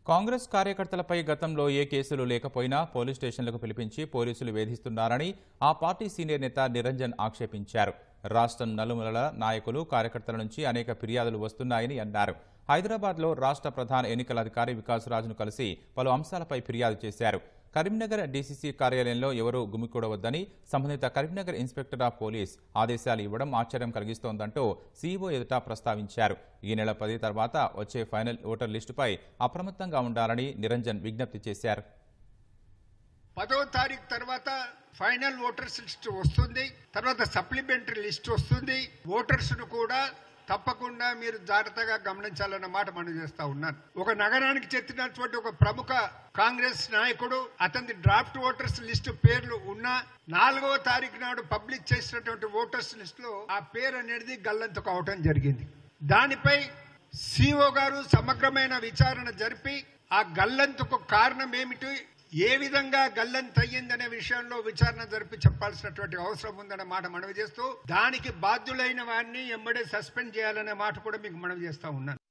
కాంగ్రెస్ కార్యకర్తలపై గతంలో ఏ కేసులు లేకపోయినా పోలీస్ స్టేషన్లకు పిలిపించి పోలీసులు వేధిస్తున్నారని ఆ పార్టీ సీనియర్ నేత నిరంజన్ ఆక్షేపించారు రాష్ట్రం నలుమూలల నాయకులు కార్యకర్తల నుంచి అనేక ఫిర్యాదులు వస్తున్నాయని అన్నారు హైదరాబాద్లో రాష్ట్ర ప్రధాన ఎన్నికల అధికారి వికాస్ రాజును కలిసి పలు అంశాలపై ఫిర్యాదు చేశారు కరీంనగర్ డీసీసీ కార్యాలయంలో ఎవరూ గుమికూడవద్దని సంబంధిత కరీంనగర్ ఇన్స్పెక్టర్ ఆఫ్ పోలీస్ ఆదేశాలు ఇవ్వడం ఆశ్చర్యం కలిగిస్తోందంటూ సీఈఓ ఎదుట ప్రస్తావించారు ఈ నెల పది తర్వాత వచ్చే ఫైనల్ ఓటర్ లిస్టుపై అప్రమత్తంగా ఉండాలని నిరంజన్ విజ్ఞప్తి చేశారు పదో తారీఖు తర్వాత ఫైనల్ ఓటర్స్ లిస్ట్ వస్తుంది తర్వాత సప్లిమెంటరీ లిస్ట్ వస్తుంది ఓటర్స్ ను కూడా తప్పకుండా మీరు జాగ్రత్తగా గమనించాలన్న మాట మనం చేస్తా ఉన్నాను ఒక నగరానికి చెందినటువంటి ఒక ప్రముఖ కాంగ్రెస్ నాయకుడు అతని డ్రాఫ్ట్ ఓటర్స్ లిస్టు పేర్లు ఉన్నా నాలుగవ తారీఖు నాడు పబ్లిక్ చేసినటువంటి ఓటర్స్ లిస్ట్ లో ఆ పేరు అనేది గల్లంతు కావటం జరిగింది దానిపై సిఓ గారు సమగ్రమైన విచారణ జరిపి ఆ గల్లంతుకు కారణం ఏమిటి ఏ విధంగా గల్లంతు అయ్యిందనే విషయంలో విచారణ జరిపి చెప్పాల్సినటువంటి అవసరం ఉందనే మాట మనవి చేస్తూ దానికి బాధ్యులైన వారిని ఎంబడే సస్పెండ్ చేయాలనే మాట కూడా మీకు మనవి చేస్తా ఉన్నాను